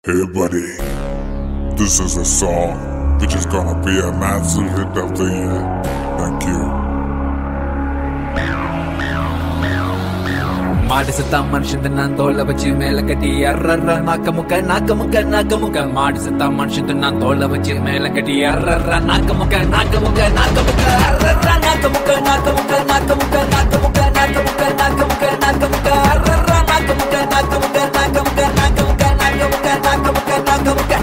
Hey buddy, this is a song which is gonna be a massive hit of the year. Thank you. மாடு செத்தா மனுஷன் நான் தோலை வச்சு மேல கட்டி அர்றர்ற நாக்க முக்க நாக்க முக்க நாக்க முக்க மாடு செத்தா மனுஷன் நான் தோலை வச்சு மேல கட்டி அர்றர்ற நாக்க முக்க நாக்க முக்க நாக்க முக்க அர்றர்ற நாக்க முக்க நாக்க முக்க நாக்க முக்க நாக்க முக்க நாக்க முக்க நாக்க முக்க நாக்க முக்க அர்றர்ற நாக்க முக்க நாக்க முக்க நாக்க முக்க நாக்க முக்க நாக்க முக்க நாக்க முக்க நாக்க முக்க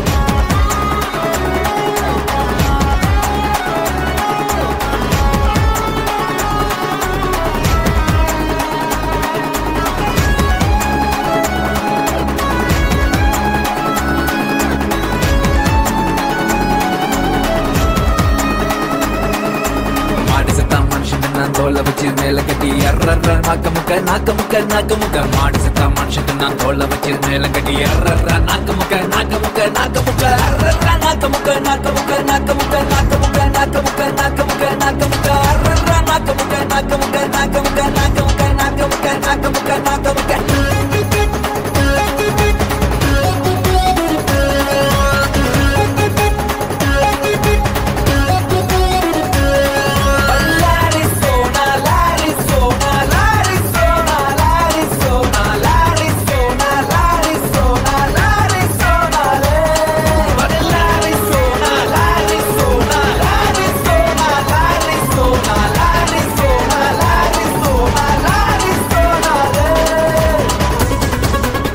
மாடு செத்தா மனுஷன் நான் தோலை வச்சு மேல கட்டி அர்றர்ற நாக்க முக்க நாக்க முக்க நாக்க முக்க மாடு செத்தா மனுஷன் நான் தோலை வச்சு மேல கட்டி அர்றர்ற நாக்க முக்க நாக்க முக்க நாக்க முக்க அர்றர்ற நாக்க முக்க நாக்க முக்க நாக்க முக்க நாக்க முக்க நாக்க முக்க நாக்க முக்க நாக்க முக்க அர்றர்ற நாக்க முக்க நாக்க முக்க நாக்க முக்க நாக்க முக்க நாக்க முக்க நாக்க முக்க நாக்க முக்க L'Arizona, l'Arizona, l'Arizona, l'Arizona, l'Arizona, l'Arizona, l'Arizona, l'Arizona, l'Arizona, l'Arizona, l'Arizona, l'Arizona, l'Arizona, l'Arizona,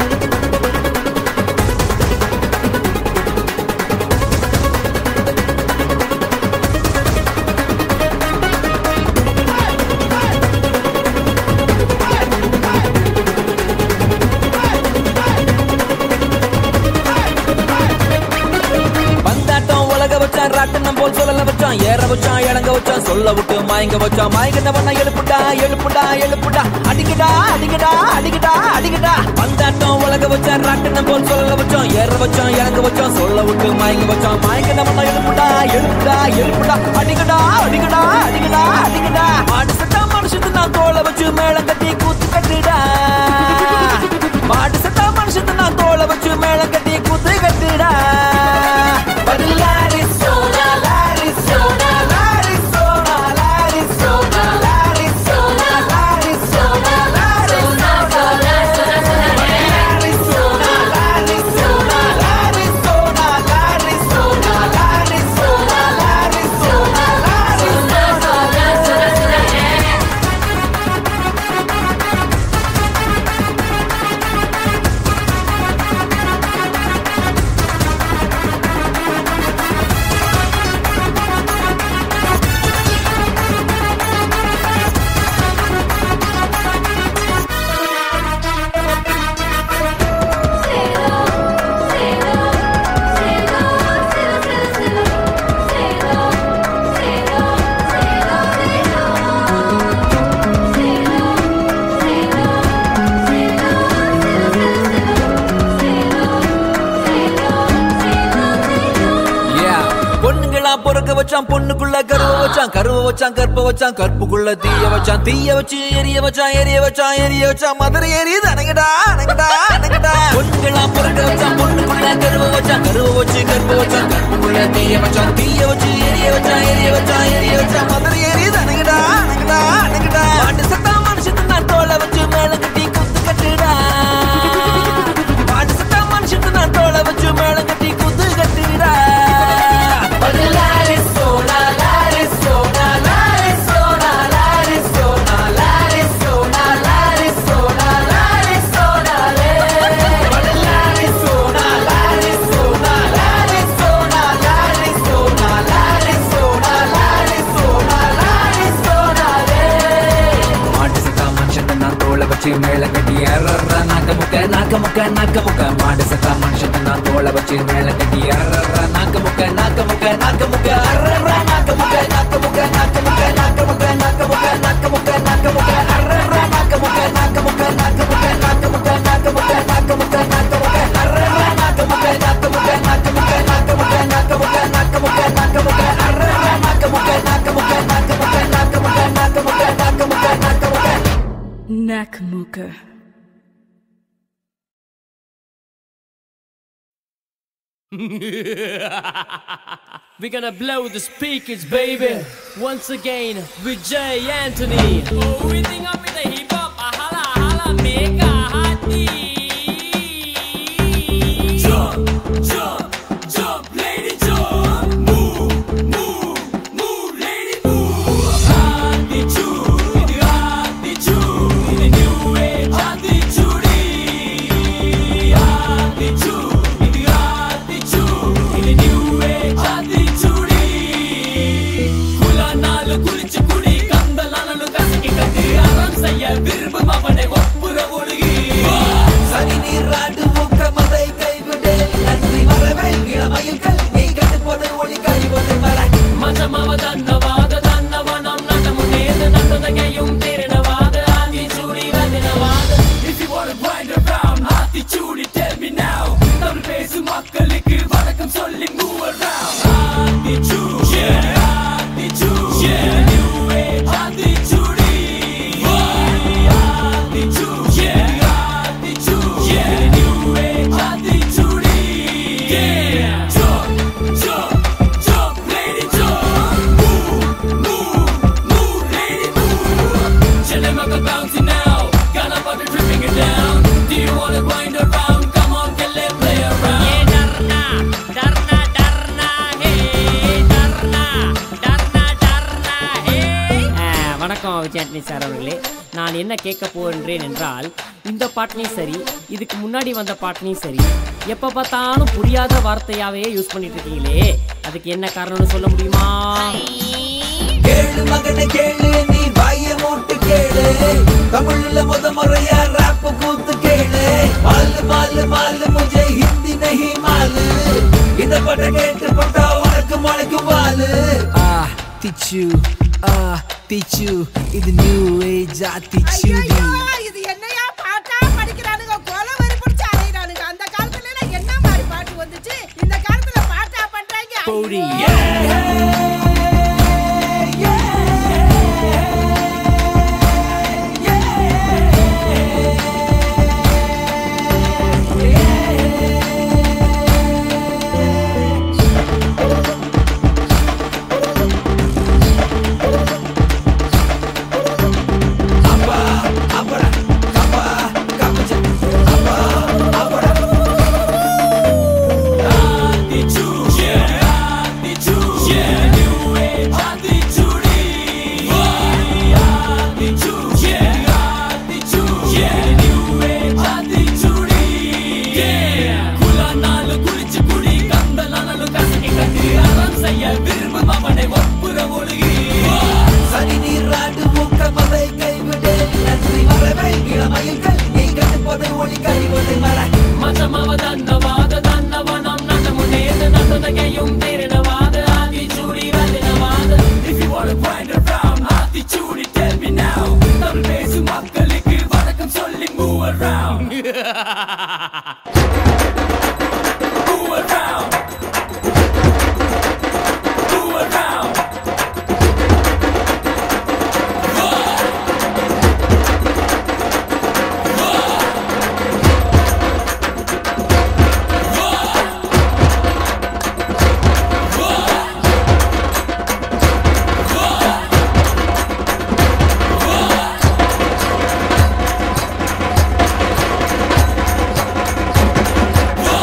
பந்தாட்டம் உலக வச்சான் ராட்டனம் போல் சொல்லல வச்சான் ஏற வச்சான் இறங்க வச்சான் சொல்ல விட்டு மயங்க வச்சான் மயங்கினவன எழுப்புடா எழுப்புடா எழுப்புடா அடிக்கடா அடிக்கடா அடிக்கடா அடிக்கடா பந்தாட்டம் உலக வச்சான் ராட்டனம் போல் சொல்லல வச்சான் ஏற வச்சான் இறங்க வச்சான் சொல்ல விட்டு மயங்க வச்சான் மயங்கினவன எழுப்புடா எழுப்புடா எழுப்புடா அடிக்கடா அடிக்கடா அடிக்கடா அடிக்கடா மாடு சட்டா மனுஷத்து நான் தோலை வச்சு மேளம் கட்டி கூத்து கட்டுடா மாடு சட்டா மனுஷத்து நான் தோலை வச்சு மேளம் கட்டி கூத்து கட்டுடா L'Arizona, l'Arizona, l'Arizona, l'Arizona, l'Arizona, l'Arizona, l'Arizona, l'Arizona, l'Arizona, l'Arizona, l'Arizona, l'Arizona, l'Arizona, l'Arizona. Yeah. பொண்ணுங்களா பொறுக்க வச்சான் பொண்ணுக்குள்ள கருவ வச்சான் கருவ வச்சான் கற்ப வச்சான் கற்புக்குள்ள தீய வச்சான் தீய வச்சு எரிய வச்சான் எரிய வச்சான் எரிய வச்சான் மதுரை எரியுது அணங்கடா அணங்கடா அணங்கடா பொண்ணுங்களா பொறுக்க வச்சான் பொண்ணுக்குள்ள கருவ வச்சான் கருவ வச்சு கற்ப வச்சான் கற்புக்குள்ள தீய வச்சான் தீய வச்சு எரிய வச்சான் எரிய வச்சான் எரிய வச்சான் மதுரை எரியுது அணங்கடா அணங்கடா அணங்கடா மாட்டு சத்தா மனுஷத்து நான் தோலை வச்சு மேல கட்டி குத்து கட்டுடா மாட்டு சத்தா மனுஷத்து நான் தோலை வச்சு மேல கட்டி குத்து கட்டுடா L'Arizona, l'Arizona, l'Arizona, l'Arizona, l'Arizona, l'Arizona, l'Arizona, l'Arizona, l'Arizona, l'Arizona, l'Arizona, l'Arizona, l'Arizona, l'Arizona, மாட்டு சத்தா மனுஷன் நான் தோலை வச்சு மேல கட்டி அறற நாக்க முக்க நாக்க முக்க நாக்க முக்க மாடு சத்தா மனுஷன் நான் தோலை வச்சு மேல கட்டி அறற நாக்க முக்க நாக்க முக்க நாக்க முக்க அறற நாக்க முக்க நாக்க முக்க நாக்க முக்க நாக்க முக்க நாக்க முக்க நாக்க முக்க நாக்க முக்க அறற நாக்க முக்க நாக்க முக்க நாக்க முக்க நாக்க முக்க நாக்க முக்க நாக்க முக்க நாக்க முக்க அறற நாக்க முக்க நாக்க முக்க நாக்க முக்க நாக்க முக்க நாக்க முக்க நாக்க முக்க நாக்க முக்க அறற நாக்க முக்க நாக்க முக்க நாக்க முக்க நாக்க முக்க நாக்க முக்க நாக்க முக்க நாக்க முக்க Nakamooka. We're gonna blow the speakers, baby. Once again with Jay Anthony. Oh, we think up with the hip hop, a holla, holla, mega hottie. Jump, jump, jump, lady, jump. Move, move, move, lady, move. Attitude, இது attitude, இது new age attitude. Attitude, இது attitude, இது new age attitude. குலானாலு குளிச்சு குடி, கந்தலானாலு கசக்கி கட்டு, அறம் செய்ய விரும்பும் அவனை ஒப்புற ஒழுகி. சனி நீராடு ஊக்கமதை கைவிடு நன்றி மறவை இளமயில்கள் நீ கட்டுப்பதை ஒளி கழிவது மற மஜமாவ தன்னவாத தன்னவனம் நட்டமுன்னேது நட்டதகையும் திருடவாத Aathichoodi வதினவாத If you wanna grind around Aathichoodi tell me now Tamil பேசும் மக்களுக்கு வணக்கம் சொல்லி move around Aathichoodi yeah Aathichoodi yeah new age Aathichoodi Aathichoodi yeah Aathichoodi yeah new age Aathichoodi yeah jump jump jump lady jump move move move lady move Chillin' like a bouncy now got a body tripping it down do you wanna wind around come on get let play around yeah darna darna darna hey darna darna darna hey வணக்கம் Vijayandi sir அவர்களே நான் என்ன கேட்க போகின்றேன் என்றால் இந்த பாட்டிலையும் சரி இதுக்கு முன்னாடி வந்த பாட்டிலையும் சரி எப்போ பார்த்தாலும் புரியாத வார்த்தையாவே யூஸ் பண்ணிட்டு இருக்கீங்களே அதுக்கு என்ன காரணம்னு சொல்ல முடியுமா கேளு மகனை கேளு நீ வாய மூட்டு கேளு தமிழ்ல முத முறையா ராப் கூத்து கேளு மாலு மாலு மாலு முझे ஹிந்தி நஹி மாலு இந்த பட்ட கேட்டு பட்டா உனக்கு முளைக்கும் வாலு ஆ திச்சு ஆ திச்சு இது நியூ ஏஜ் ஆத்திச்சுடி ஐயையோ, இது என்னையா பாட்டா படிக்கிறானுங்க கொலை வெறி பிடிச்சு அலையிறானுங்க அந்த காலத்துல எல்லாம் என்ன மாதிரி பாட்டு வந்துச்சு இந்த காலத்துல பாட்டா பண்றாங்க போடி. ஐயோ. அப்பா அப்படா கப்பா கப்பச்ச அப்பா அப்படா Attitude, yeah, attitude, yeah, new age attitude. Attitude, yeah, attitude, yeah, new age attitude. Yeah, குலானாலு குளிச்சு குடி, கந்தலானாலு கசக்கி கட்டு, அறம் செய்ய விரும்பும் அவனை ஒப்புற ஒழுகி. சனி நீராடு ஊக்கமதை கைவிடு நன்றி மறவை இளமயில்கள் நீ கட்டுப்பதை ஒளி கழிவது மற மஜமாவ தன்னவாத தன்னவனம் நட்டமுன்னேது நட்டதகையும் திருடவாத Aathichoodi வதினவாத If you wanna grind around Aathichoodi tell me now Tamil பேசும் மக்களுக்கு வணக்கம் சொல்லி move around Move around Move around Whoa!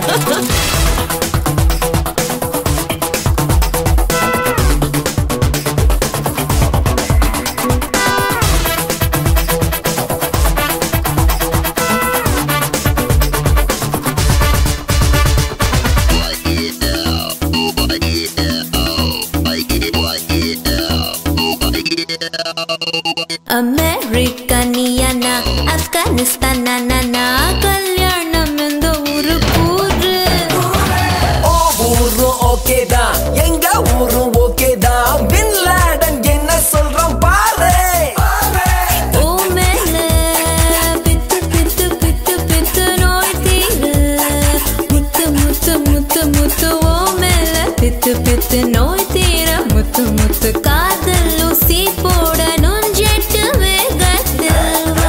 ಅಮೆರಿಕನಿಯನ Afghanistan கல்யாணம் இந்த ஊரு கூறு ஓ ஊரும் ஓகே தான் எங்க ஊரும் ஓகே தான் பின் லாடன் என்ன சொல்றான் பாரு ஓ மேல பித்து பித்து பித்து பித்து நோய் தீரு முத்து முத்து முத்து முத்து ஓ மேல பித்து பித்து நோய் தீர முத்து முத்து காதல் ஊசி போட நுஞ்செட்டு வேகத்தில் வா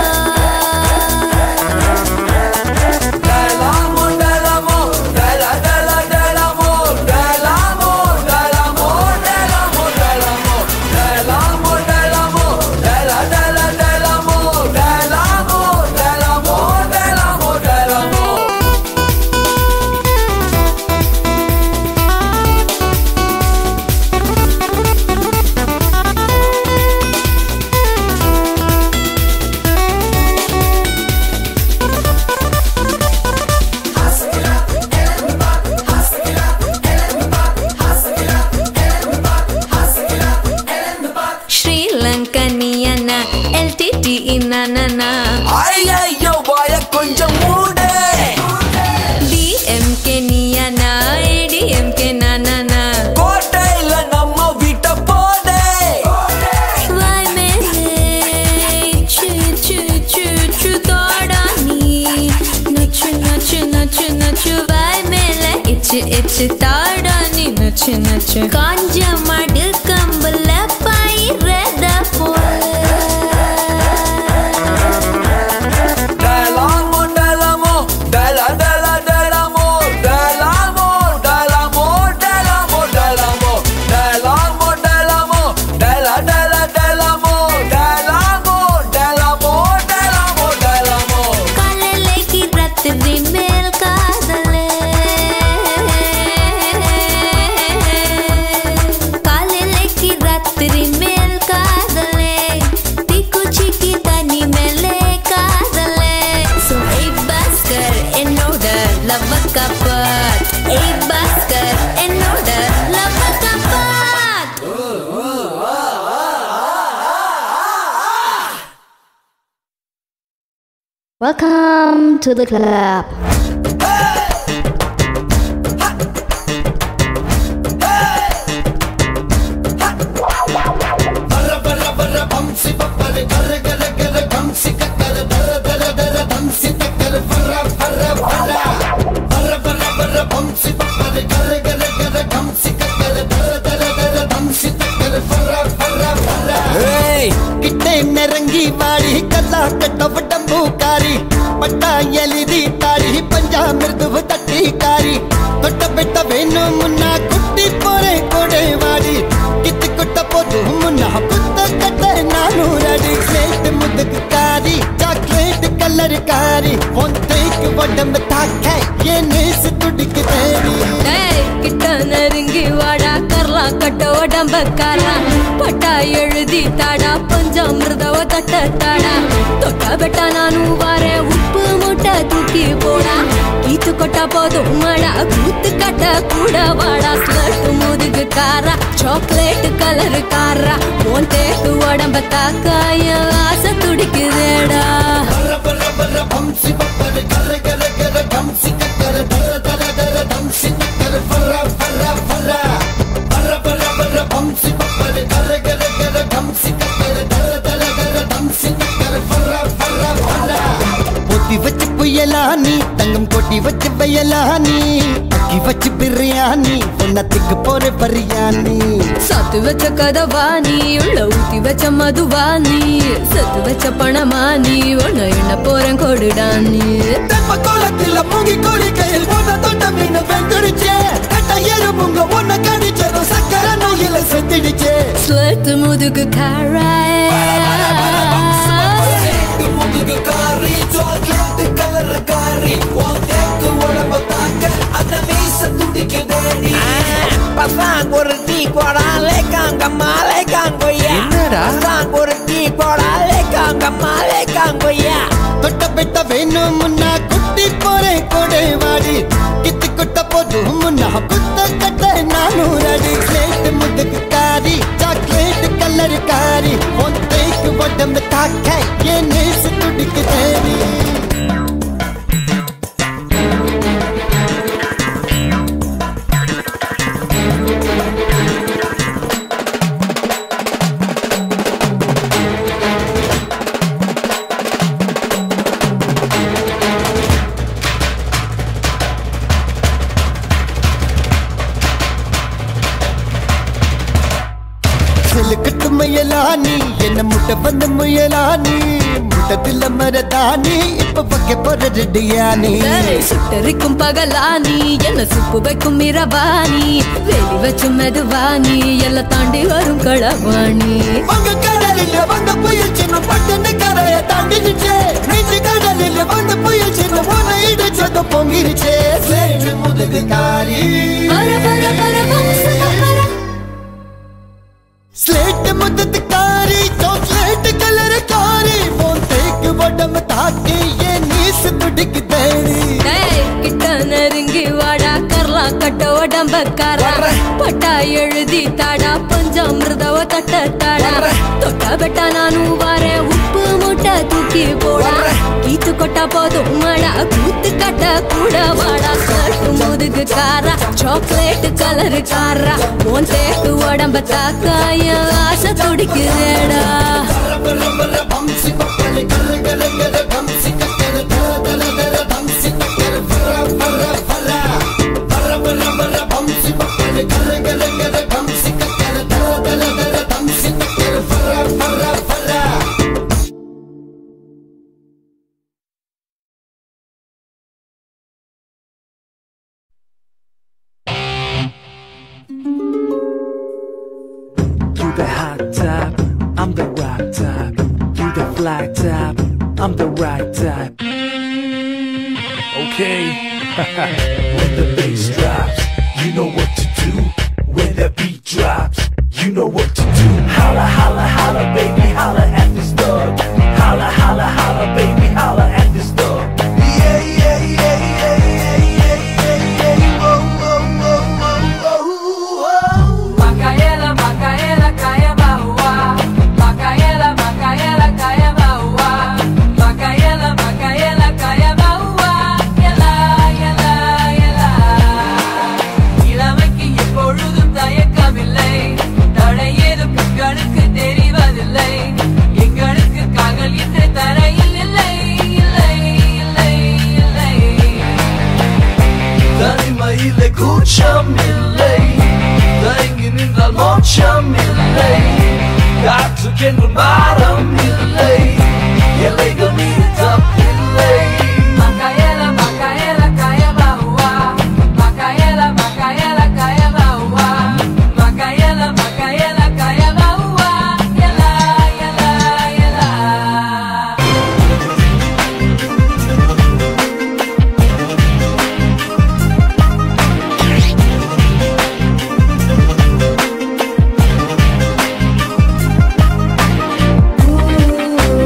டலமோ டலமோ டல டல டலமோ டலமோ டலமோ டலமோ டலமோ டலமோ டலமோ டல டல டலமோ டலமோ டலமோ டலமோ டலமோ ಶ್ರೀಲಂಕನಿಯನ ಎಲ್ ಟಿ ಟಿ ಇನ್ನ ஐயோ வாய கொஞ்சம் மூடு ಡಿ ಎಂ ಕೆ ನಿಯನ ಎ ಡಿ ಎಂ ಕೆ ನನ್ನ கோட்டையில நம்ம வீட்டை போடு வாய் மேலே சு சு சு சு தோடானி நச்சு நச்சு நச்சு நச்சு வாய் மேலே இச்சு இச்சு தாடானி நச்சு நச்சு காஞ்ச மாடு கம்புல பயிரத போல டலமோ டலமோ டல டல டலமோ டலமோ டலமோ டலமோ டலமோ டலமோ டலமோ டல டல டலமோ டலமோ டலமோ டலமோ டலமோ காலையிலே கிரத்துதி மேல் காதலே காலையிலே கிரத்துதி மேல் காதலே தீக்குச்சிக்கு தனி மேலே காதலே So, ஏய் பாஸ்கர் என்னோட லவ் கப்பட் ஏய் பாஸ்கர் என்னோட லவ் கப்பட் Welcome to the club. ஏய், கிட்டே நெருங்கி வாடி கல்லா கட்ட உடம்பு காரி பட்டா எலிதி தாரி பஞ்சா மிருதுவு தட்டி காரி தொட்ட பெட்ட வேணும் முன்னா குட்டி போறே கொடை வாடி கித்து குட்ட போது முன்னா குத்த கட்ட நானு ரெடி ஸ்லேட் முதுகு காரி சாக்லேட் கலர் காரி ஒன்றைக்கு உடம்பு தாக்க என் நேசு துடிக்கு தேடி ஏய், கிட்ட நெருங்கி வாடா கர்லா கட்ட உடம்பக்காரா பட்டா எழுதி தாடா பஞ்சாமிர்தவ தட்ட தாடா தொட்டா பெட்டா நானும் வாரேன் உப்பு முட்டை தூக்கி போடா கீத்து கொட்டா போதும் மடா கூத்து கட்ட கூட வாடா ஸ்லட்டு முதுகு காரா சாக்லேட் கலர் காரா உன் தேக்கு உடம்ப தாக்கா என் ஆசை துடிக்குதேடா பொத்தி வச்சு புயலானி தங்கம் கொட்டி வச்சு வயலானி அக்கி வச்சு பிரியாணி ஒன்னத்துக்கு போற பரியானி சத்து வச்ச கதவா நீ உள்ள ஊத்தி வச்ச மதுவா நீ சத்து வச்ச பணமா நீ உன்ன என்ன போறேன் கொடுடா நீ தெப்ப கோலத்துல மூங்கி கோழி கையில் போன தொட்ட மீன் வெந்துடுச்சே கட்ட எறும்புங்க ஒன்ன கடிச்சதும் சக்கர நோயில செத்துடுச்சே ஸ்வர்த்து முதுகு காராய் முதுகு காரி சாக்லேட் கலர் காரி உன் தேக்கு உடம்ப தாக்க அந்த மீச துடிக்குதேடி பசாங்க ஒரு டீ போடா லேக்காங்கம்மா லேக்காங்கொய்யா என்னடா? பசாங்க ஒரு டீ போடா லேக்காங்கம்மா லேக்காங்கொய்யா தொட்ட பெட்ட வேணும் முன்னா குட்டி போறேன் கொடை வாடி கித்து கொட்ட போதும் முன்னா குத்த கட்ட நானூறு அடி ஸ்லேட் முதுகு காரி சாக்லேட் கலர் காரி ஒத்தைக்கு உடம்பு தாக்க என் நேசு துடிக்கு தேடி சிலுக்கட்டு முயலானி என்ன முட்டை வந்து முயலானி முட்டத்தில் மரதானி இப்ப பக்க போற ரெடியானி ஏய், சுட்டரிக்கும் பகலானி என்ன சுப்பு வைக்கும் இரவாணி வெளி வச்சு மெதுவாணி எல்லாம் தாண்டி வரும் களவாணி உங்க கடலில் வந்த புயல் சின்ன பட்டன கரைய தாண்டிடுச்சே நெஞ்சு கடலில் வந்த புயல் சின்ன உன இடிச்சது பொங்கிருச்சே சேற்று முதுகு காரி பர பர பர வம்சக பர ஸ்லேட் முதுகு காரி சாக்லேட் கலர் காரி போன் தேக்கு உடம்பு தாக்கி என் நீசு துடிக்கு தேடி ஏய், கிட்ட நெருங்கி வாடா கர்லா கட்ட உடம்பக்காரா பட்டா எழுதி தாடா பஞ்சாமிர்தவ தட்ட தாடா தொட்டா பெட்டா நானும் வாரேன் உப்பு மூட்டை தூக்கி போடா கீத்து கொட்டா போதும் மடா கூத்து கட்ட கூட வாடா கட்டு முதுகு காரா சாக்லேட் கலர் காரா உன் தேக்கு உடம்ப தாக்காய ஆசை துடிக்குதேடா You the hot type, I'm the rock type. You the fly type, I'm the right type. Okay. when the bass drops, you know what to do. When the beat drops, you know what to do. Holla, holla, holla, baby, holla at this thug. Holla, holla, holla, baby, holla at this thug. Yeah, yeah, yeah, yeah, yeah, yeah, yeah, yeah. Whoa, whoa, whoa, whoa, whoa, whoa. Macaela, Macaela, caia baua. Macaela, Macaela, caia baua. Macaela, Macaela, caia baua. Ela, ela, ela. இளமைக்கு எப்பொழுதும் தயக்கமில்லை தடை ஏதும் கண்களுக்கு தெரிவதில்லை எங்களுக்கு காதல் என்ற தரையில் இல்லை இல்லை இல்லை இல்லை தனிமையிலே கூச்சம் இல்லை தயங்கி நின்றால் மோட்சம் இல்லை காற்றுக்கென்று மாறம் இல்லை எல்லைகள் மீது தப்பில்லை Macaela, Macaela, caia baua. Macaela, Macaela, caia baua. Macaela, Macaela, caia baua. Ela, ela, ela. Ooh,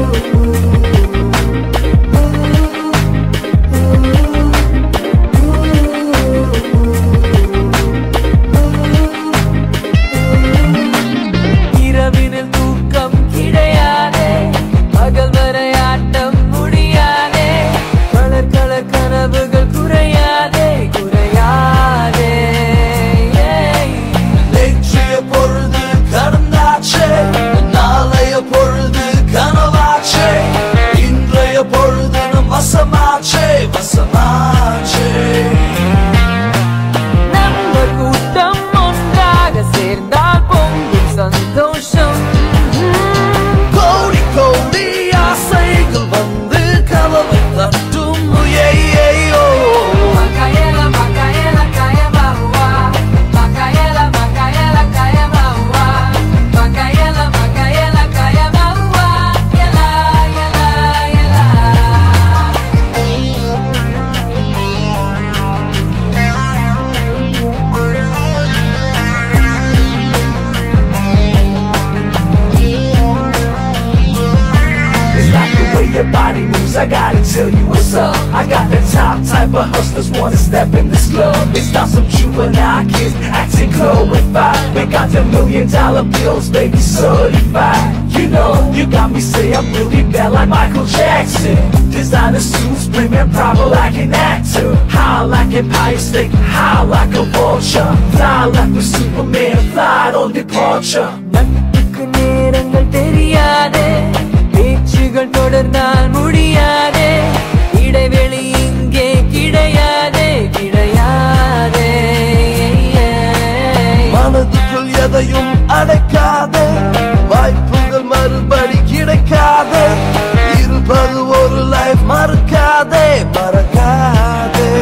I got the top type of hustlers wanna step in this club. It's not some juvenile kids acting glorified. We got the million dollar bills, baby, certified. You know, you got me say I'm really bad like Michael Jackson. Designer suits, premium proper like an actor. High like Empire State, high like a vulture. Fly like a Superman, fly on departure. நட்புக்கு நேரங்கள் தெரியாதே பேச்சுகள் தொடர்ந்தால் முடியாதே இடைவெளி இங்கே கிடையாதே கிடையாதே மனதுக்குள் எதையும் அடைக்காதே வாய்ப்புகள் மறுபடி கிடைக்காதே இருப்பது ஒரு லைஃப் மறக்காதே மறக்காதே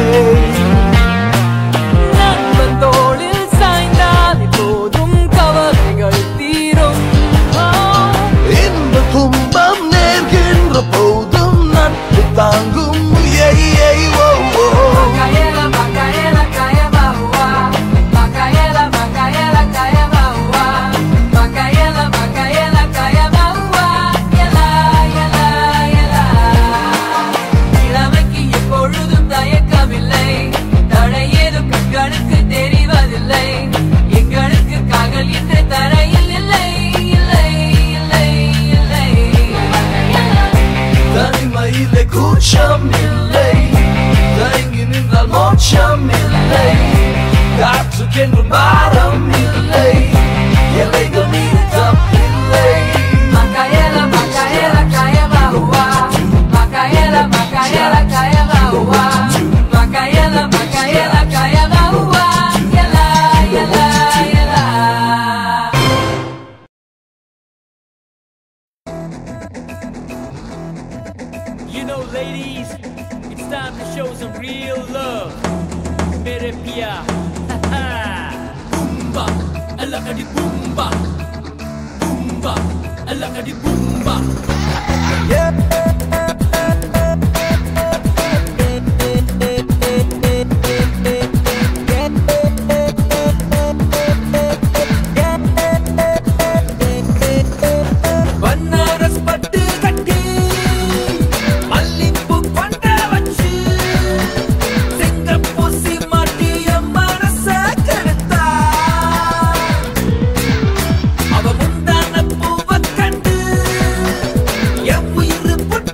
நண்பன் தோளில் சாய்ந்தால் போதும் கவலைகள் தீரும் இன்ப துன்பம் நேர்கின்ற போதும் நட்பு தாங்கும் ஏய், ஏய், ஓ, ஓ. Macaela, Macaela, caia baua. Macaela, Macaela, caia baua. Macaela, Macaela, caia baua. Ela, ela, ela. இளமைக்கு எப்பொழுதும் தயக்கமில்லை தடை ஏதும் கண்களுக்கு தெரிவதில்லை எங்களுக்கு காகல் என்ற தரையில் இல்லை இல்லை இல்லை இல்லை தனிமையிலே கூச்சம் இல்லை தயங்கி நின்றால் மோட்சம் இல்லை காற்றுக்கென்று பாரம் இல்லை எல்லைகள் மீது தப்பில்லை Macaela, Macaela, caia baua. Macaela, Macaela, caia baua. Macaela, Macaela, caia baua. Ela, ela, ela. You know, ladies, it's time to show some real love. Mere pia. Boomba, alakadi boomba. Boomba, alakadi boomba. பன்னாரஸ் பட்டு கட்டி மல்லிப்பூ கொண்ட வச்சு சிங்கப்பூசி மாட்டிய மனச கெடுத்தா அவ முந்தான பூவ கண்டு என் உயிர் புட்ட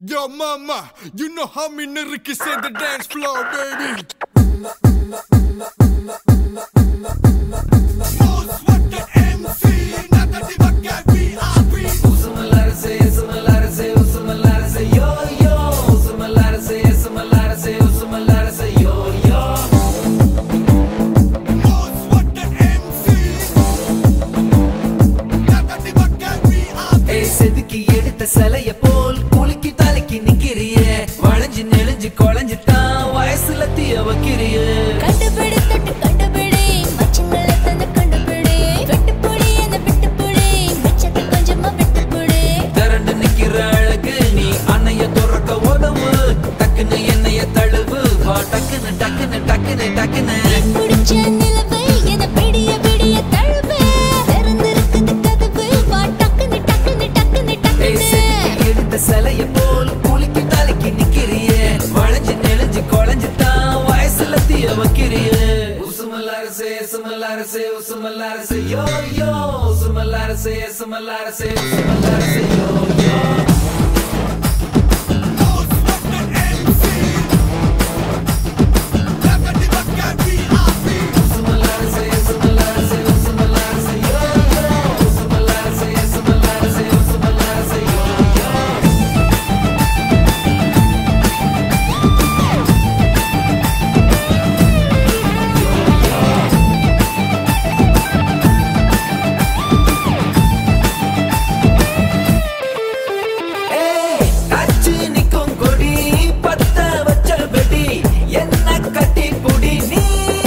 Yo, mama, you know how me niggas say the dance floor, baby. ஏய், செதுக்கி எடுத்த சிலைய போல் குலுக்கி தலைக்கு நிக்கிறிய வளைஞ்சு நெளிஞ்சு குழஞ்சு தான் வயசுல தீய வைக்கிறிய கண்டுபிடி தொட்டு கண்டுபிடி மச்சங்களை தந்து கண்டுபிடி வெட்டுப்புடி என்ன விட்டுப்புடி மிச்சத்தை கொஞ்சமா விட்டுப்புடி திரண்டு நிக்கிற அழகு நீ அன்னைய துறக்க உதவு டக்குன்னு என்னைய தழுவு வா டக்குன்னு டக்குன்னு டக்குன்னு டக்குன்னு பிடிச்ச நிலவு என பிடிய பிடிய தழுவு திறந்திருக்குது கதவு வா டக்குன்னு டக்குன்னு டக்குன்னு ஏய், டக்குன்னு செதுக்கி எடுத்த சிலைய போல் குலுக்கி தலைக்கு நிக்கிறிய வளைஞ்சு நெளிஞ்சு குழஞ்சு தான் வயசுல தீய வைக்கிறிய உசுமல்லாரசே சுமல்லாரசே உசுமல்லாரசே யோ யோ உசுமல்லாரசே சுமல்லாரசே உசுமல்லாரசே யோ யோ ஏய், காய்ச்சி நிக்கும் கொடி, பத்த வச்ச வெடி, என்ன கட்டி புடி நீ.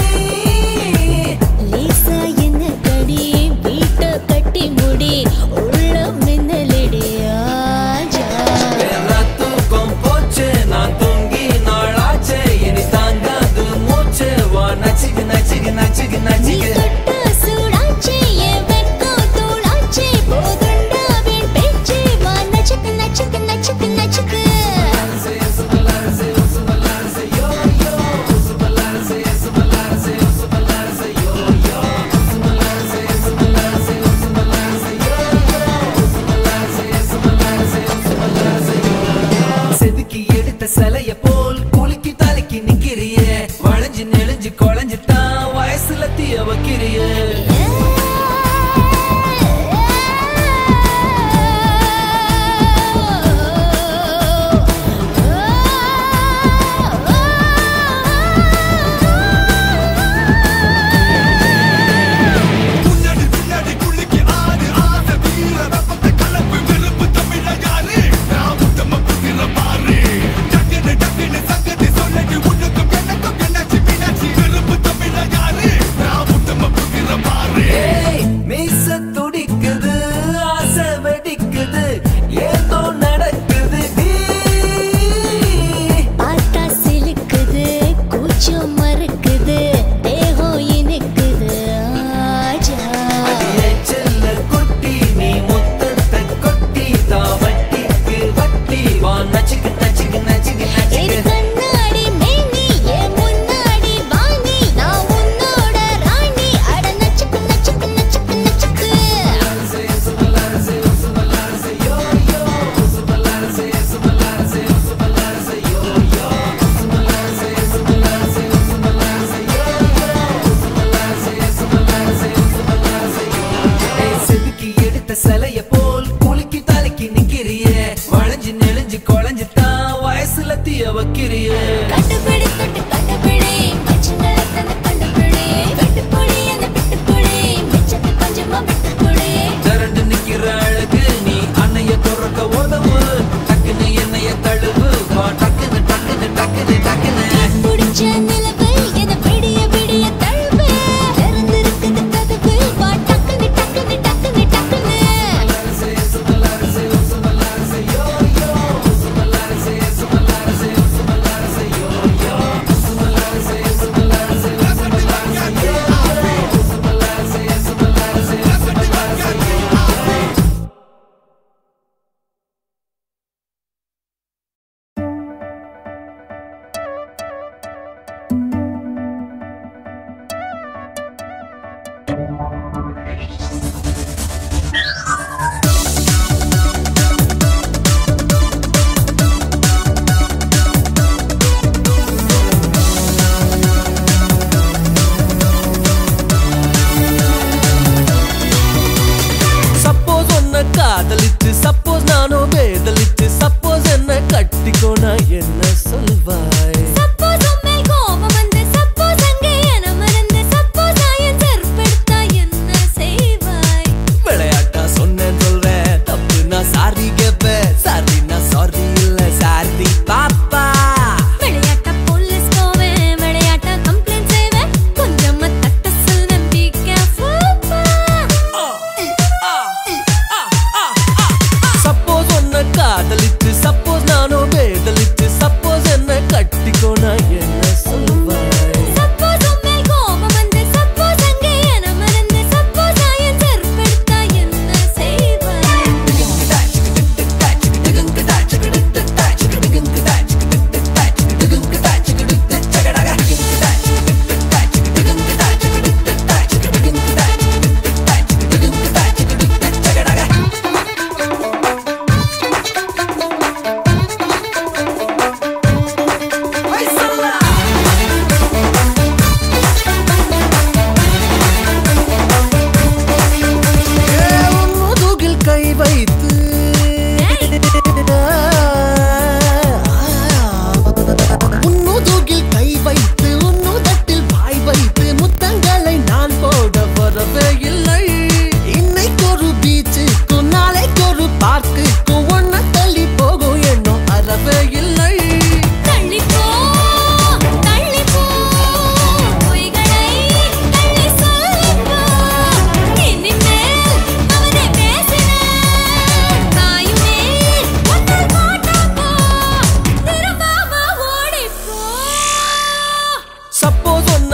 லேசா என்ன கடி வீட்ட கட்டி முடி உள்ள மின்னலடி ஆஜா வேறா தூக்கம் போச்சு, நான் தூங்கி நாளாச்சு, இனி தாங்காது மூச்சு. வா, நச்சுக்கு, நச்சுக்கு, நச்சுக்கு, நீ நச்சுக்கு. தொட்ட சூடாச்சு என் வெட்கம் தூளாச்சு போதுண்டா வீண் பேச்சு வா நச்சுக்கு நச்சுக்கு நச்சுக்கு நச்சுக்கு செதுக்கி எடுத்த சிலைய போல் குலுக்கி தலைக்கு நிக்கிறிய வளைஞ்சு நெளிஞ்சு குழஞ்சு தான் வயசுல தீய வைக்கிறிய டக்குனு டக்குனு சங்கதி சொல்லடி உனக்கும் எனக்கும் என்னாச்சு மீனாட்சி வெறுப்பு தமிழ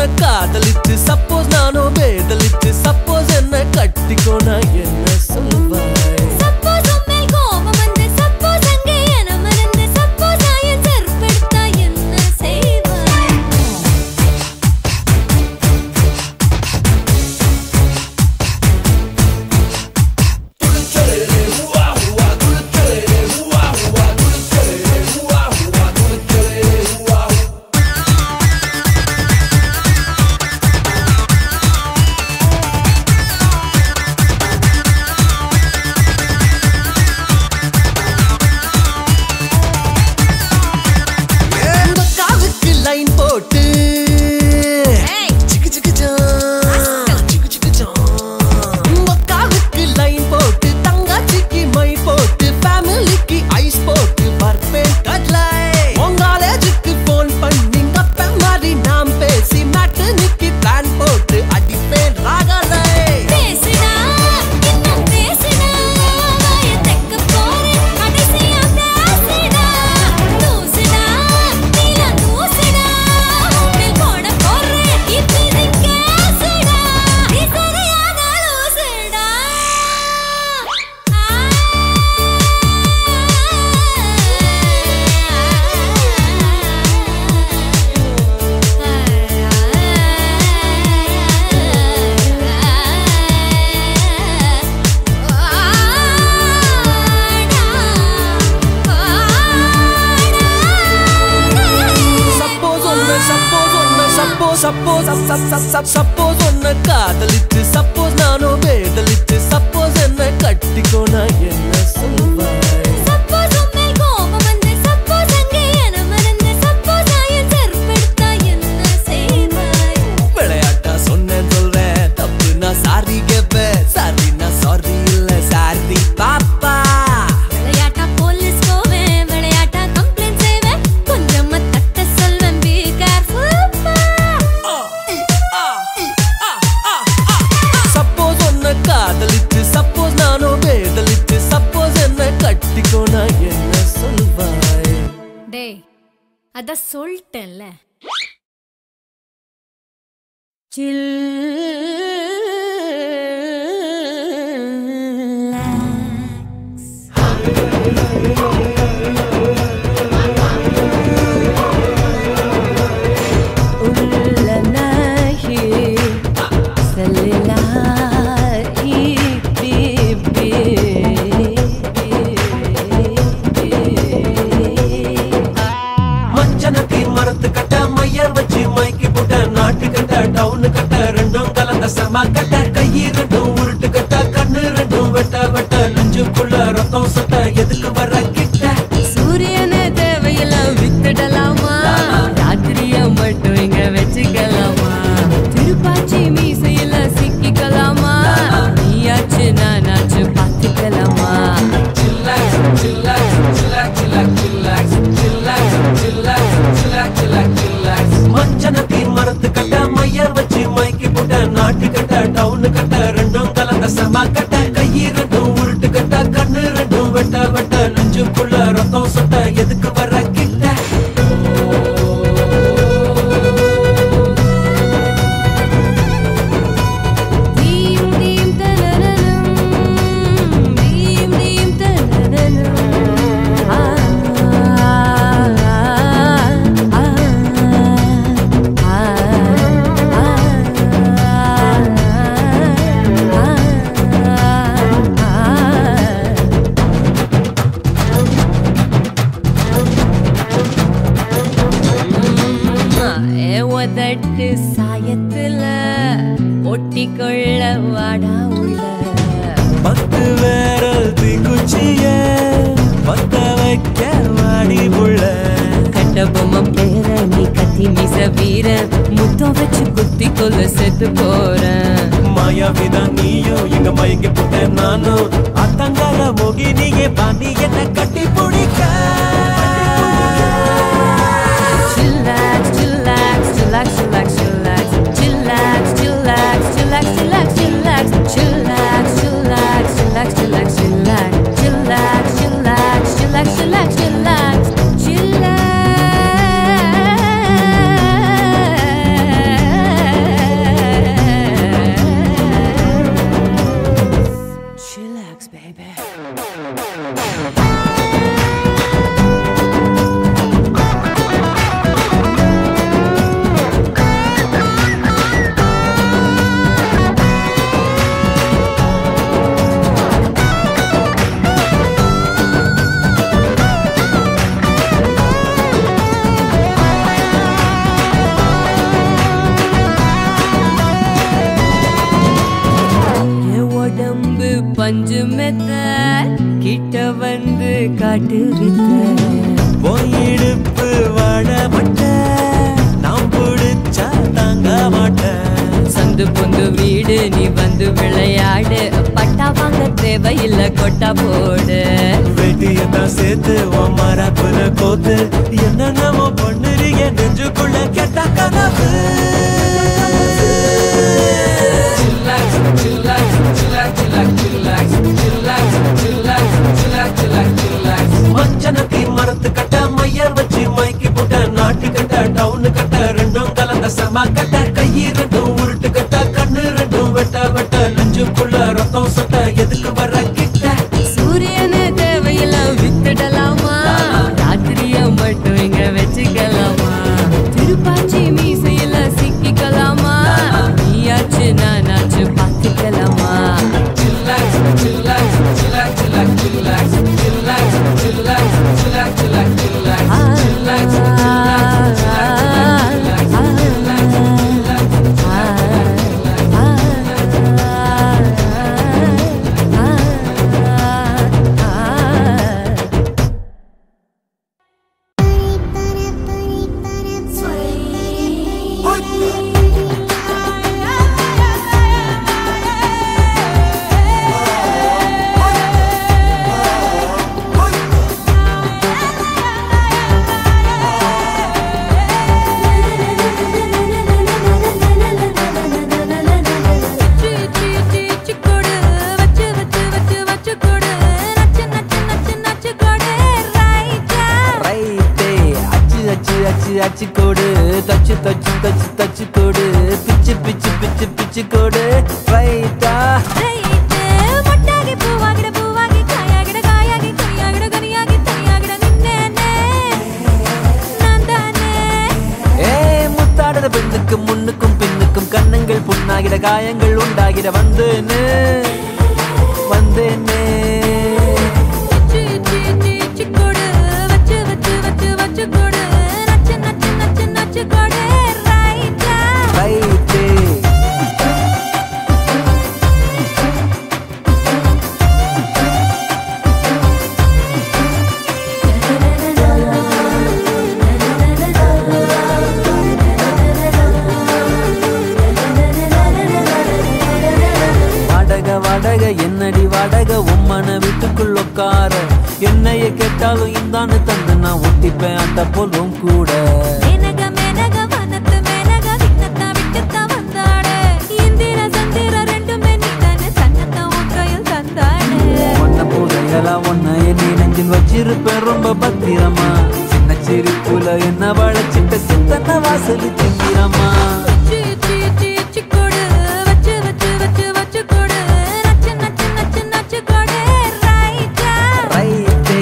உன்னை காதலிச்சு சப்போஸ் நானும் வேதலிச்சு சப்போஸ் என்ன கட்டிக்கோ நான் என்ன சொல்வாய் சப்போஸ் உண்மையில் கோபம் வந்து சப்போஸ் அங்கே என மறந்து சப்போஸ் நான் செருப்படுத்தா என்ன செய்வாய் உங்க காதுக்கு லைன் போட்டு சிக்கு சிக்கு ஜான், சிக்கு சிக்கு ஜான். உங்க காதுக்கு லைன் போட்டு தங்கச்சிக்கு மை போட்டு ஃபேமிலிக்கு ஐஸ் போட்டு பர்ஃபெக்ட் கட்லை உங்க காலேஜுக்கு ஃபோன் பண்ணி கப்ப மாதிரி நாம் பேசி மேட்டனுக்கு பிளான் போட்டு அடிப்பேன் ராகலை பேசுடா இன்னும் பேசுடா வாய தெக்க போறேன் கடைசியா பேசுடா தூசுடா நீல தூசுடா மேல் போட போறேன் இப்படி கேசுடா நீ சரியான லூசுடா சப்போஸ் ஒன்னு சப்போஸ் ஒன்னு சப்போஸ் சப்போஸ் சப்போஸ் ஒன்னு காதலிச்சு சப்போஸ் நானும் வேதலிச்சு சப்போஸ் என்ன கட்டிக்கோ நான் என்ன சொல்வாய் சப்போஸ் உண்மையில் கோபம் வந்து சப்போஸ் அங்கே என மறந்து சப்போஸ் நான் செருப்படுத்தா என்ன செய்வாய் விளையாட்டா சொன்னேன் சொல்றேன் தப்பு நான் சாரி கேப்பேன் சாரி நான் சாரி இல்ல சாரி பாப்பா விளையாட்டா போலீஸ் போவேன் விளையாட்டா கம்ப்ளைண்ட் செய்வேன் கொஞ்சமா தட்ட சொல்வேன் பி கேர்ஃபுல் சப்போஸ் ஒன்னு காதலிச்சு சப்போஸ் நானும் வேதலிச்சு சப்போஸ் என்ன கட்டிக்கோ நான் என்ன சொல்வாய் டேய் அத சொல்லிட்டேன்ல மஞ்சனத்தி மரத்து கட்ட மையர் வச்சு மைக்கு போட்ட நாட்டு கட்ட டவுனு கட்ட ரெண்டும் கலந்த சம கட்ட கையி ரெண்டும் உருட்டு கட்ட கண்ணு ரெண்டும் வெட்ட வெட்ட நெஞ்சுக்குள்ள ரத்தம் சட்ட எதுக்கு வர கிட்ட சூரியனை தேவையெல்லாம் வித்துடலாமா ராத்திரிய மட்டும் இங்க வச்சுக்கலாமா திருப்பாச்சி மீசையில சிக்கிக்கலாமா நீயாச்சு நானாச்சு பார்த்துக்கலாமா மஞ்சனத்தி மரத்து கட்ட மையர் வச்சு மைக்கு போட்ட நாட்டு கட்ட டவுனு கட்ட ரெண்டும் கலந்த சம கட்ட கையி ரெண்டும் உருட்டு கட்ட கண்ணு ரெண்டும் வெட்ட வெட்ட நெஞ்சுக்குள்ள ரத்தம் சட்ட எதுக்கு வர கிட்ட தீம் தீம் தனனனம் தீம் தீம் தனனனம் ஆ ஆ ஆ உதட்டு சாயத்துல ஒட்டிக்கொள்ள வாடா உள்ள பத்து வேரல் தீக்குச்சிய பத்த வைக்க வாடி புள்ள கட்ட பொம்மை பேர நீ கத்தி மிச வீர முத்தம் வச்சு குத்தி கொல்ல செத்து போறேன் மாயாவிதான் நீயும் எங்க மயங்கி போட்ட நானும் அத்தங்கால மோகினியே பாண்டி என்ன கட்டி பிடிக்க Chillax, chillax, chillax, chillax, chillax, chillax, chillax, chillax, chillax, chillax, chillax, chillax, chillax, chillax, chillax, chillax, chillax, chillax, chillax, chillax, காட்டு வித்த போயிடுப்பு வாழ மாட்டேன் நான் பிடிச்சா தாங்க மாட்டேன் சந்து பொந்து வீடு நீ வந்து விளையாடு பட்டா வாங்க தேவையில்ல கொட்டா போடு வெட்டியத்தான் சேர்த்து உன் மரப்புல கோத்து என்னென்னமோ பண்ணுறீங்க நெஞ்சுக்குள்ள கெட்ட கனவு மஞ்சனத்தி மரத்து கட்ட மையர் வச்சு மைக்கி போட்ட நாட்டு கட்ட டவுனு கட்ட ரெண்டும் கலந்த சம கட்ட கையி ரெண்டும் உருட்டு கட்ட கண்ணு ரெண்டும் வெட்ட வெட்ட நெஞ்சுக்குள்ள ரத்தம் சொட்ட எதுக்கு வர கிட்ட சூரியனு தேவையெல்லாம் வித்துடலாமா ராத்திரிய மட்டும் இங்க வச்சுக்கலாமா திருப்பாச்சி மீசையில சிக்கிக்கலாமா நீயாச்சு நானாச்சு பார்த்துக்கலாமா ரைட்டே அச்சு அச்சு அச்சு அச்சு கோடு தச்சு தச்சு தச்சு தச்சு கோடு பிச்சு பிச்சு பிச்சு பிச்சு கோடு ரைட்டா ஏ முத்தாடுற பெண்ணுக்கும் முன்னுக்கும் பின்னுக்கும் கண்ணங்கள் புண்ணாகிட காயங்கள் உண்டாகிட வந்தேன்னு வந்தேனே ரைட்டே வாடகை வாடகை என்னடி வாடகை உம்மன வீட்டுக்குள் உட்கார என்னைய கேட்டாலும் இந்தான்னு தந்து நான் ஒட்டிப்பேன் அந்த போலும் கூட ஒன்ன புதையலா ஒன்ன எண்ணி நெஞ்சில் வச்சிருப்பேன் ரொம்ப பத்திரமா சின்ன சிரிப்புல என்ன வளைச்சிட்ட சித்தன வாசல் திங்கிறமா ரைட்டே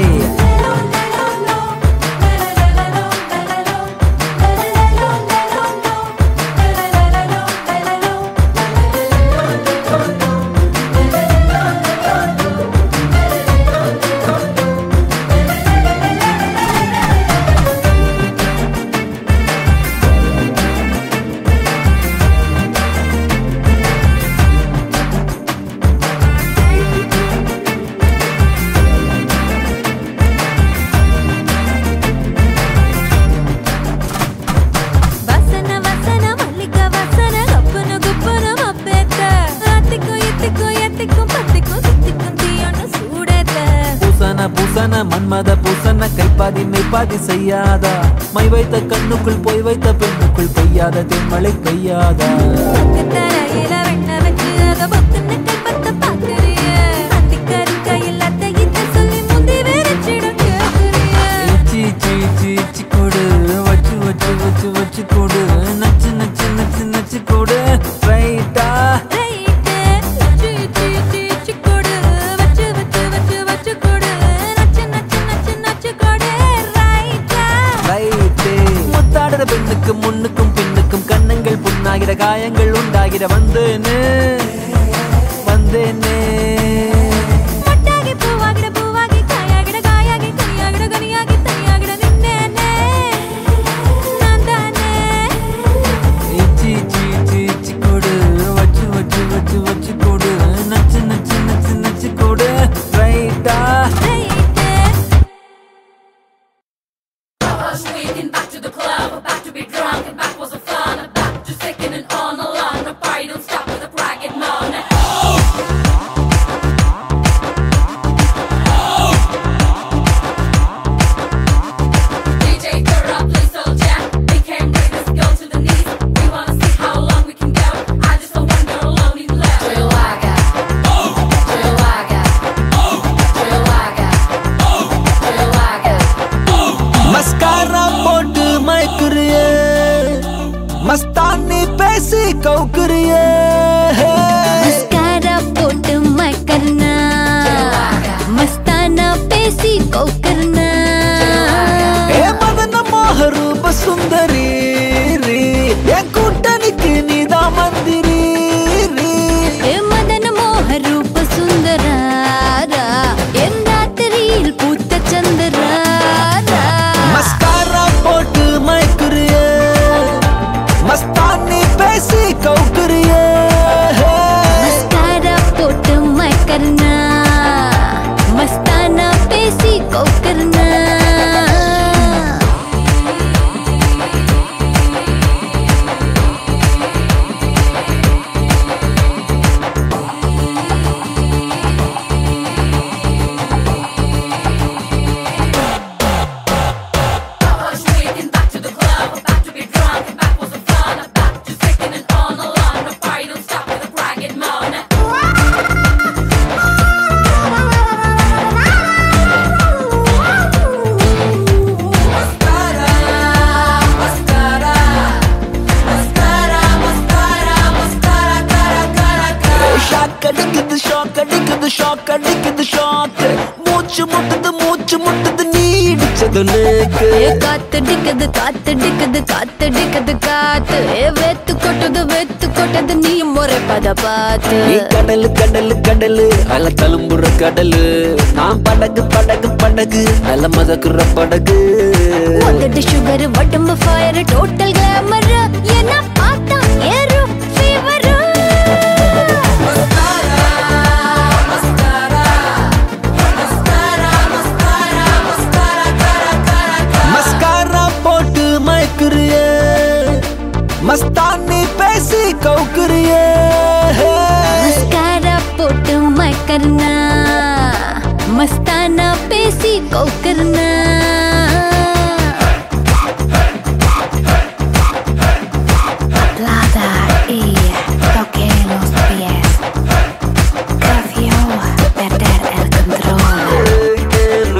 பூசன பூசன மன்மத பூசன கைப்பாதி மெய்ப்பாதி செய்யாதா மை வைத்த கண்ணுக்குள் போய் வைத்த பெண்ணுக்குள் பெய்யாத தென்மழை பெய்யாதா சீ சீ சீ சி கொடு வச்சு வச்சு வச்சு வச்சு கொடு நச்சு நச்சு நச்சு நச்சு கொடு ரைட்டா ரைட்டே முத்தாடுற பெண்ணுக்கும் முன்னுக்கும் பின்னுக்கும் கண்ணங்கள் புண்ணாகிற காயங்கள் உண்டாகிற வந்தேன்னு வந்தேனே இச்சி இச்சி இச்சி இச்சி கொடு வச்சு வச்சு வச்சு வச்சு கொடு நச்சு நச்சு நச்சு நச்சு கொடு ரைட்டா பேசி கவுக்குறிய மஸ்காரா போட்டு மக்கர்னா மஸ்தானா பேசி கோக்கர்னா ஏ மதன மோக ரூப சுந்தரி ரீ. என் கூட்டணிக்கு நீதான் மந்திரி ரீ. ஏ மதன மோக ரூப சுந்தராரா என் ராத்திரியில் பூத்த சந்திராரா மஸ்காரா போட்டு மயக்குறிய மஸ்தானி பேசி கவுக்குறிய மஸ்காரா போட்டு மக்கர்னா மஸ்தானா பேசி கோக்கர்னா ஷாக் அடிக்குது ஷாக் அடிக்குது ஷாக் அடிக்குது ஷாக் மூச்சு முட்டுது மூச்சு முட்டுது நீ இடிச்சது நேக்கு ஏ காத்தடிக்குது காத்தடிக்குது காத்தடிக்குது காத்து ஏ வெத்து கொட்டுது வெத்து கொட்டது நீ முறை பத பார்த்து நீ கடலு கடலு கடலு அல தழும்புற கடலு நான் படகு படகு படகு நல்ல மதக்குற படகு வந்துட்டு சுகர் உடம்பு ஃபயர் டோட்டல் கிளாமர் என்ன பார்த்தா ஏறும் ஃபீவர் மஸ்காரா போட்டு மயக்குறிய மஸ்தானி பேசி கவுக்குறிய மஸ்காரா போட்டு மக்கர்னா மஸ்தானா பேசி கோக்கர்னா Plata y toque los pies. Confío perder el control.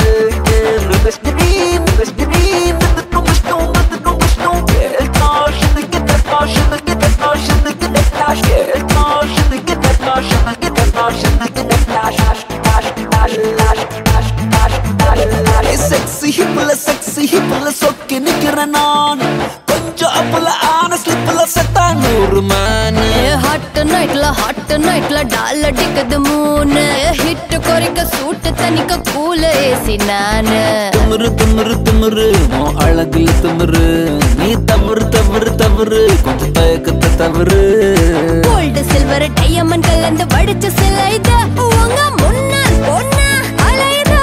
Sexy ஹிப்ல செக்ஸி ஹிப்ல சொக்கி நிக்கிறேன் நான் கொஞ்சம் அப்பல ஆன ஸ்லிப்ல செத்தா நூறு மேனு ஹாட் நைட்ல ஹாட் நைட்ல டால் அடிக்குது மூணு ஹிட் குறைக்க சூட்டு தனிக்க கூல ஏசி நானு திமிரு திமிரு திமிரு உன் அழகுல திமிரு நீ தவறு தவறு தவறு கொஞ்சம் தயக்கத்தை தவறு கோல்டு சில்வர் டையமண்ட் கலந்து வடிச்ச சிலை இது உங்க முன்னால் பொண்ணா அலையுதா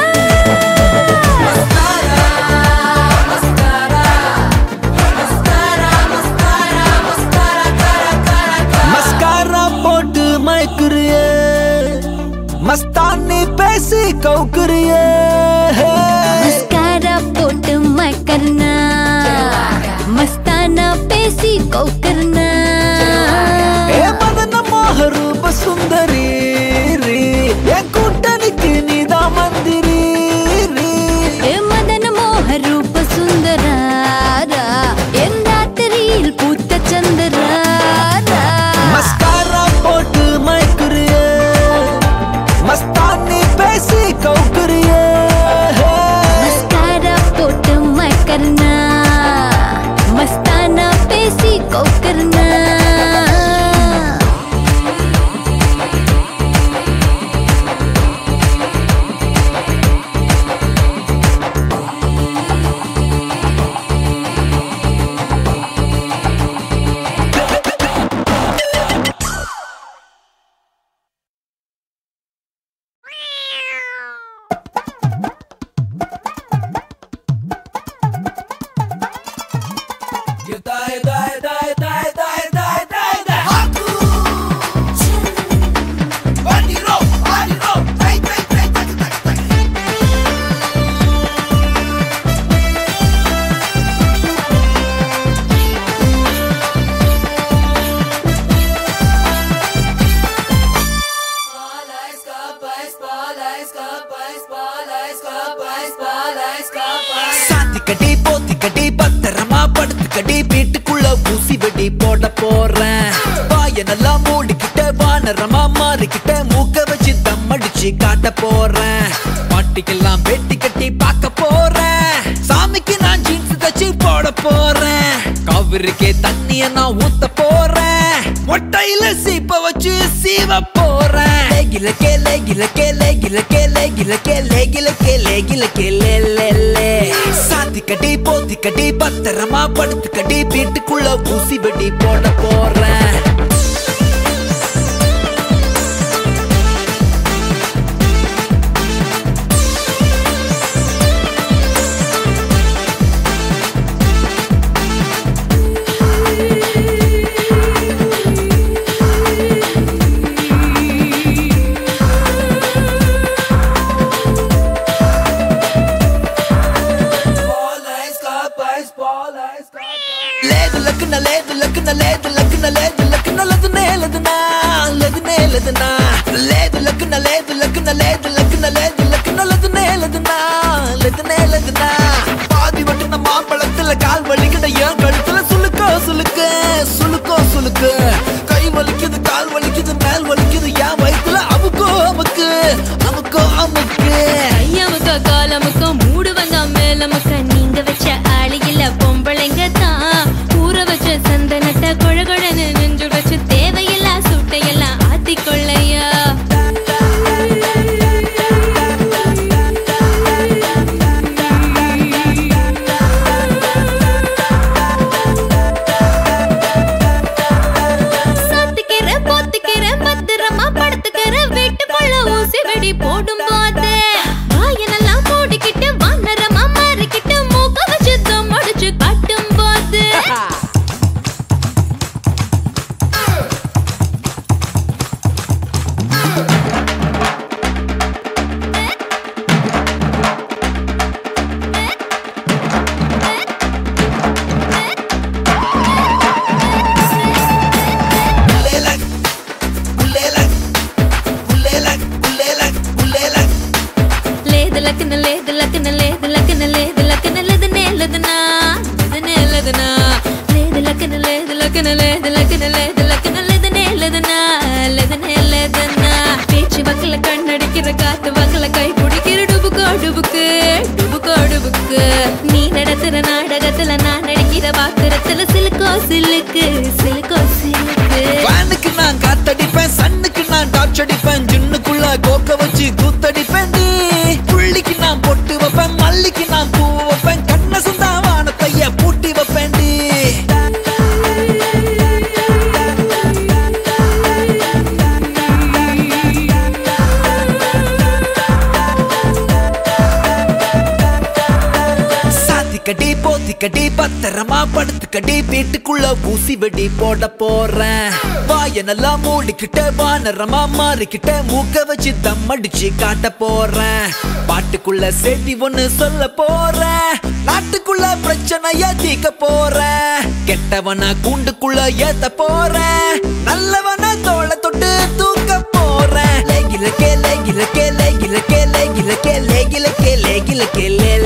மஸ்காரா போட்டு மயக்குறிய மஸ்தானி பேசி கவுக்குறிய மஸ்காரா போட்டு மக்கர்னா மஸ்தானா பேசி கோக்கர்னா ஏ மதன மோக ரூப சுந்தரி ரீ. என் கூட்டணிக்கு நீதான் மந்திரி ரீ. ஏ மதன மோக ரூப சுந்தராரா என் ராத்திரியில் பூத்த சந்திராரா மஸ்காரா போட்டு மயக்குறிய மஸ்தானி பேசி கவுக்குறிய மஸ்காரா போட்டு மக்கர்னா மஸ்தானா பேசி கோக்கர்னா சாத்திக்கடி போத்திக்கடி பத்திரமா படுத்துக்கடி வீட்டுக்குள்ள ஊசி வெடி போட போறேன் வாயனெல்லாம் மூடிக்கிட்ட வானரமா மாறிக்கிட்ட மூக்க வச்சு தம் அடிச்சு காட்ட போறேன் பாட்டிக்கெல்லாம் வெட்டி கட்டி பார்க்க போறேன் சாமிக்கு நான் ஜீன்ஸ் தச்சு போட போறேன் காவிரிக்கே தண்ணிய நான் ஊத்த போறேன் மொட்டையில சீப்ப வச்சு சீவ போறேன் லேகில கே லேகில கே லேகில கே லேகில கே லேகில கே லேகில கே லே லே லே சாத்தி கட்டி போத்தி கட்டி பத்திரமா படுத்து கட்டி வீட்டுக்குள்ள ஊசி வெடி போட போறேன் లేదు లక్కున లేదు లక్కున లేదు లక్కున లేదు లక్కున లదునే లదునా లదునే లదునా లేదు లక్కున లేదు లక్కున లేదు లక్కున లేదు లక్కున లదునే లదునా లదునే లదునా பாதி வட்டுன மாம்பழத்துல கால் வலிக்கிட என் கழுத்துல சுளுக்கோ சுளுக்கு சுளுக்கோ சுளுக்கு கை வலிக்குது கால் வலிக்குது மேல் வலிக்குது என் வயித்துல அமுக்கோ அமுக்கு அமுக்கோ அமுக்கு ஐயாமுக்கா காலமுக்கா மூடு வந்தா மேலமுக்கா நீங்க வச்ச ஆளியில பொம்பளைங்க தான் ஊற வச்ச சந்தனட்ட கொழகொழன்னு நெஞ்சு வச்சு தேவையில்லா சுட்டையெல்லாம் ஆத்திக்கொள்ளையா சாத்துக்கிற போத்துக்கிற பத்திரமா படுத்துக்கிற வீட்டுக்குள்ள ஊசி வெடி போடும் போது வாயனெல்லாம் மூடிக்கிட்டு வானரமா மாறிக்கிட்டு மூக்க வச்சு தம் அடிச்சு காட்டும் போது లేదు లక్కన లేదు లక్కన లేదు లక్కన లేదు లక్కన లేదు నేలదనా లేదు నేలదనా లేదు లక్కన లేదు లక్కన లేదు లక్కన లేదు లక్కన లేదు నేలదనా లేదు నేలదనా பேச்சு வக்கல கண்ணடிக்கிற காத்து வக்கல கை பிடிக்கிற டுபுக்கோ டுபுக்கு டுபுக்கோ டுபுக்கு நீ நடத்துற நாடகத்துல நான் நடிக்கிற பாத்திரத்துல சிலுக்கோ சிலுக்கு சிலுக்கோ சிலுக்கு ஃபேனுக்கு நான் காத்தடிப்பேன் சன்னுக்கு நான் டார்ச் அடிப்பேன் ஜின்னுக்குள்ள கோக்க வச்சு கூத்தடிப்பேன் நீ புள்ளிக்கு நான் பொட்டு வைப்பேன் மல்லிக்கு நான் பூ வைப்பேன் கண்ண சுந்தா வானத்தைய பூட்டி வைப்பேன் நீ சாத்தி கட்டி போத்தி கட்டி பத்திரமா படுத்து கட்டி வீட்டுக்குள்ள ஊசி வெடி போட போறேன் வாய நல்லா மூடிக்கிட்ட வானரமா மாறிக்கிட்ட மூக்க வச்சு தம் அடிச்சு காட்ட போறேன் பாட்டுக்குள்ள செடி ஒண்ணு சொல்ல போறேன் நாட்டுக்குள்ள பிரச்சனைய தீக்க போறேன் கெட்டவனா கூண்டுக்குள்ள ஏத்த போறேன் நல்லவனா தோள தொட்டு தூக்க போறேன் லேகில கே லேகில கே லேகில கே லேகில கே லேகில கே லேகில கே லே